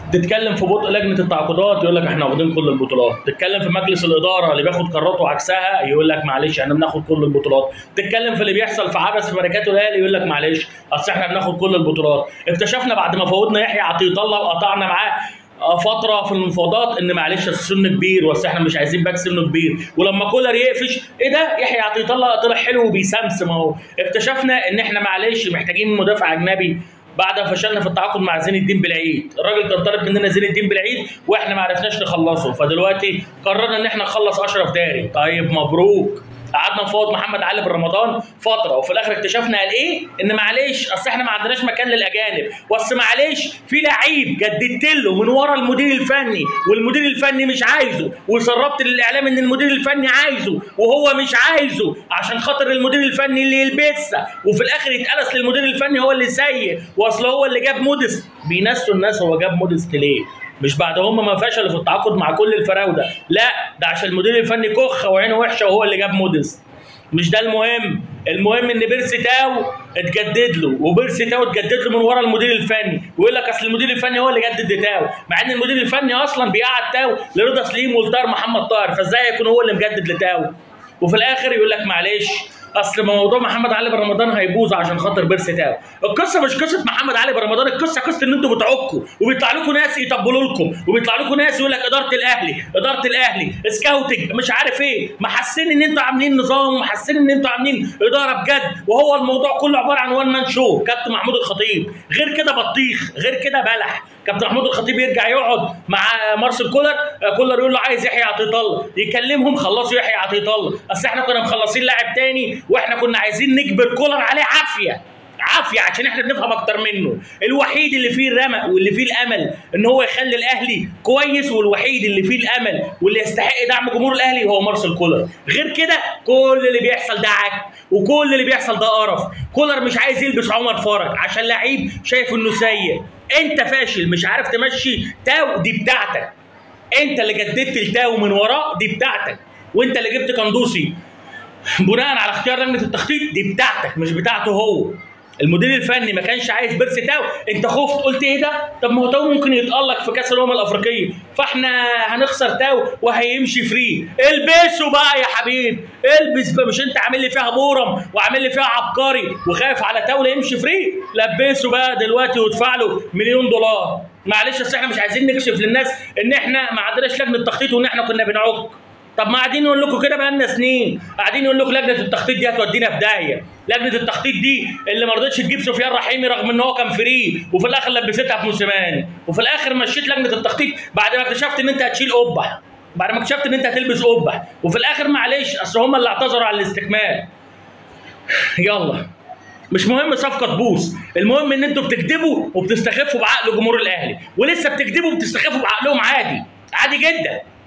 تتكلم في بطء لجنه التعاقدات يقول لك احنا واخدين كل البطولات تتكلم في مجلس الاداره اللي بياخد قراراته عكسها يقول لك معلش احنا بناخد كل البطولات تتكلم في اللي بيحصل في عبث في ماركات الاهلي يقول لك معلش اصل احنا بناخد كل البطولات اكتشفنا بعد ما فوتنا يحيى عطيه الله وقطعنا معاه فتره في المفاوضات ان معلش السن كبير بس احنا مش عايزين باك سنه كبير ولما كولر يقفش ايه ده يحيى عطيه الله طلع حلو وبيسمسم اهو اكتشفنا ان احنا معلش محتاجين مدافع اجنبي بعد ما فشلنا في التعاقد مع زين الدين بالعيد الراجل كان طالب مننا زين الدين بالعيد واحنا ما عرفناش نخلصه فدلوقتي قررنا ان احنا نخلص اشرف داري طيب مبروك قعدنا نفاوض محمد علي بن رمضان فتره وفي الاخر اكتشفنا قال ايه ان معلش اصل احنا ما عندناش مكان للاجانب بس معلش في لعيب جددت له من ورا المدير الفني والمدير الفني مش عايزه وسربت للاعلام ان المدير الفني عايزه وهو مش عايزه عشان خاطر المدير الفني اللي يلبسها وفي الاخر يتقلس للمدير الفني هو اللي سيء واصل هو اللي جاب موديس بينسوا الناس هو جاب موديس ليه مش بعد هم ما فشلوا في التعاقد مع كل الفراوده لا ده عشان المدير الفني كخ وعينه وحشه وهو اللي جاب موديس مش ده المهم المهم ان بيرسي تاو اتجدد له وبيرسي تاو اتجدد له من ورا المدير الفني ويقول لك اصل المدير الفني هو اللي جدد تاو مع ان المدير الفني اصلا بيقعد تاو لرضا سليم ولطار محمد طاهر فازاي يكون هو اللي مجدد لتاو وفي الاخر يقول لك معلش اصل موضوع محمد علي بن رمضان هيبوظ عشان خاطر بيرسي تاو القصه مش قصه محمد علي بن رمضان القصه قصه ان انتوا بتعكوا وبيطلع لكم ناس يطبلوا لكم وبيطلع لكم ناس يقول لك اداره الاهلي اداره الاهلي سكاوتنج مش عارف ايه محسين ان انتوا عاملين نظام ومحسين ان انتوا عاملين اداره بجد وهو الموضوع كله عباره عن وان مان شو كابتن محمود الخطيب غير كده بطيخ غير كده بلح كابتن محمود الخطيب يرجع يقعد مع مارسيل كولر كولر يقول له عايز يحيى عطيه الله يكلمهم خلصوا يحيى عطيه الله اصل احنا كنا مخلصين لاعب تاني واحنا كنا عايزين نجبر كولر عليه عافيه عافيه عشان احنا بنفهم اكتر منه الوحيد اللي فيه الرمق واللي فيه الامل ان هو يخلي الاهلي كويس والوحيد اللي فيه الامل واللي يستحق دعم جمهور الاهلي هو مارسيل كولر غير كده كل اللي بيحصل ده عك وكل اللي بيحصل ده قرف كولر مش عايز يلبس عمر فرج عشان لعيب شايف انه سيء انت فاشل مش عارف تمشي تاو دي بتاعتك انت اللي جددت التاو من وراه دي بتاعتك وانت اللي جبت كندوسي بناء على اختيار لجنه التخطيط دي بتاعتك مش بتاعته هو المدير الفني ما كانش عايز بيرسي تاو انت خفت قلت ايه ده طب ما هو تاو ممكن يتالق في كاس الامم الافريقيه فاحنا هنخسر تاو وهيمشي فري البسه بقى يا حبيب البس بقى مش انت عامل لي فيها بورم وعامل لي فيها عبقري وخايف على تاو يمشي فري لبسه بقى دلوقتي وادفع له مليون دولار معلش اصل احنا مش عايزين نكشف للناس ان احنا ما عندناش لجنه تخطيط وان احنا كنا بنعك طب ما قاعدين نقول لكم كده بقالنا سنين قاعدين نقول لكم لجنه التخطيط دي هتودينا في داهيه لجنه التخطيط دي اللي ما رضتش تجيب سفيان رحيمي رغم ان هو كان فري وفي الاخر لبستها في موسيماني وفي الاخر مشيت لجنه التخطيط بعد ما اكتشفت ان انت هتشيل قبح بعد ما اكتشفت ان انت هتلبس قبح وفي الاخر معلش اصل هم اللي اعتذروا على الاستكمال يلا مش مهم صفقه تبوظ المهم ان انتوا بتكذبوا وبتستخفوا بعقل جمهور الاهلي ولسه بتكذبوا وبتستخفوا بعقلهم عادي عادي جدا